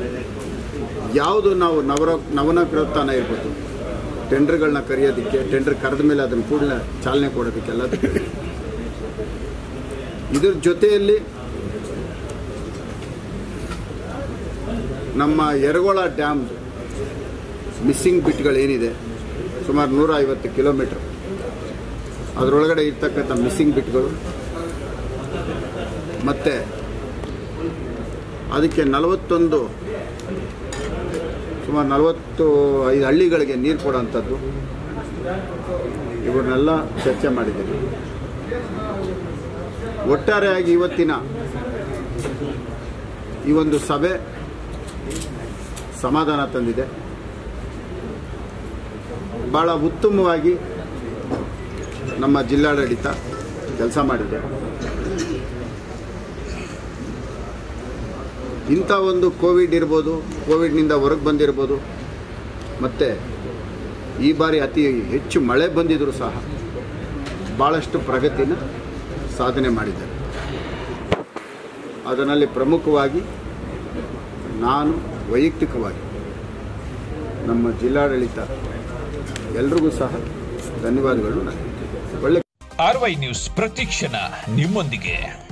ಯಾವುದು ನಾವು ನವರ ನವನಗ್ರೋತ್ಥಾನ ಇರ್ಬೋದು ಟೆಂಡರ್ಗಳನ್ನ ಕರೆಯೋದಕ್ಕೆ ಟೆಂಡರ್ ಕರೆದ ಮೇಲೆ ಅದನ್ನು ಕೂಡಲೇ ಚಾಲನೆ ಕೊಡೋದಕ್ಕೆಲ್ಲ ಇದ್ರ ಜೊತೆಯಲ್ಲಿ ನಮ್ಮ ಯರಗೋಳ ಡ್ಯಾಮ್ ಮಿಸ್ಸಿಂಗ್ ಬಿಟ್ಗಳೇನಿದೆ ಸುಮಾರು ನೂರ ಐವತ್ತು ಕಿಲೋಮೀಟ್ರ್ ಅದರೊಳಗಡೆ ಇರ್ತಕ್ಕಂಥ ಮಿಸ್ಸಿಂಗ್ ಬಿಟ್ಗಳು ಮತ್ತು ಅದಕ್ಕೆ ನಲವತ್ತೊಂದು ಸುಮಾರು ನಲವತ್ತು ಐದು ಹಳ್ಳಿಗಳಿಗೆ ನೀರು ಕೊಡೋಂಥದ್ದು ಇವ್ರನ್ನೆಲ್ಲ ಚರ್ಚೆ ಮಾಡಿದ್ದೀವಿ ಒಟ್ಟಾರೆಯಾಗಿ ಇವತ್ತಿನ ಈ ಒಂದು ಸಭೆ ಸಮಾಧಾನ ತಂದಿದೆ ಭಾಳ ಉತ್ತಮವಾಗಿ ನಮ್ಮ ಜಿಲ್ಲಾಡಳಿತ ಕೆಲಸ ಮಾಡಿದೆ ಇಂಥ ಒಂದು ಕೋವಿಡ್ ಇರ್ಬೋದು ಕೋವಿಡ್ನಿಂದ ಹೊರಗೆ ಬಂದಿರ್ಬೋದು ಮತ್ತು ಈ ಬಾರಿ ಅತಿ ಹೆಚ್ಚು ಮಳೆ ಬಂದಿದ್ದರೂ ಸಹ ಭಾಳಷ್ಟು ಪ್ರಗತಿನ ಸಾಧನೆ ಮಾಡಿದ್ದಾರೆ ಅದರಲ್ಲಿ ಪ್ರಮುಖವಾಗಿ ನಾನು ವೈಯಕ್ತಿಕವಾಗಿ ನಮ್ಮ ಜಿಲ್ಲಾಡಳಿತ ಎಲ್ರಿಗೂ ಸಹ ಧನ್ಯವಾದಗಳು ಒಳ್ಳೆ ಆರ್ವೈ ನ್ಯೂಸ್ ಪ್ರತಿಕ್ಷಣ ನಿಮ್ಮೊಂದಿಗೆ